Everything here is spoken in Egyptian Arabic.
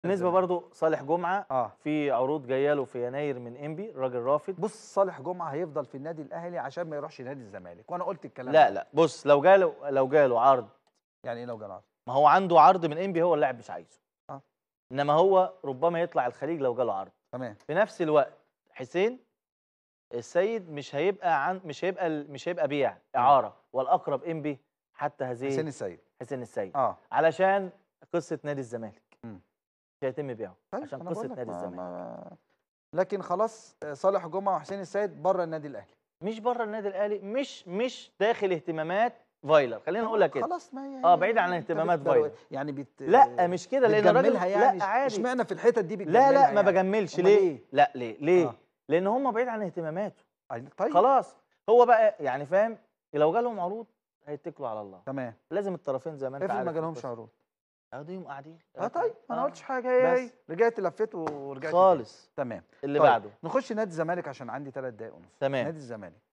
بالنسبه برضو صالح جمعه اه في عروض جايه له في يناير من انبي الراجل رافض بص صالح جمعه هيفضل في النادي الاهلي عشان ما يروحش نادي الزمالك وانا قلت الكلام لا ده. لا بص لو جاله لو جاله عرض يعني ايه لو جال عرض ما هو عنده عرض من انبي هو اللاعب مش عايزه آه. انما هو ربما يطلع الخليج لو جاله عرض تمام في نفس الوقت حسين السيد مش هيبقى عن مش هيبقى مش هيبقى بيع اعاره والاقرب انبي حتى هذه حسين السيد حسين السيد اه علشان قصه نادي الزمالك مم. مش هيتم بيعه طيب عشان أنا قصه بقول لك نادي ما- الزمالك ما- لكن خلاص آه، صالح جمعه وحسين السيد بره النادي الاهلي مش بره النادي الاهلي مش مش داخل اهتمامات فايلر خلينا نقول لك كده خلاص ما هي آه، بعيد عن أنت اهتمامات بتبر- فايلر. يعني بت لا مش كده لان الراجل بتجملها يعني لا عادي اشمعنى في الحتت دي لا بتجملها لا ما يعني؟ بجملش أمال ليه إيه؟ لا ليه ليه آه. لان هم بعيد عن اهتماماته طيب خلاص هو بقى يعني فاهم لو جالهم عروض هيتكلوا على الله تمام لازم الطرفين زي ما انت افرض عارف ما جالهمش القصة. عروض قاعدين قاعدين اه طيب ما انا آه. قلتش حاجه هي هي بس. رجعت لفيت ورجعت تاني. خالص تمام اللي طيب، بعده نخش نادي الزمالك عشان عندي ثلاث دقايق ونص تمام. نادي الزمالك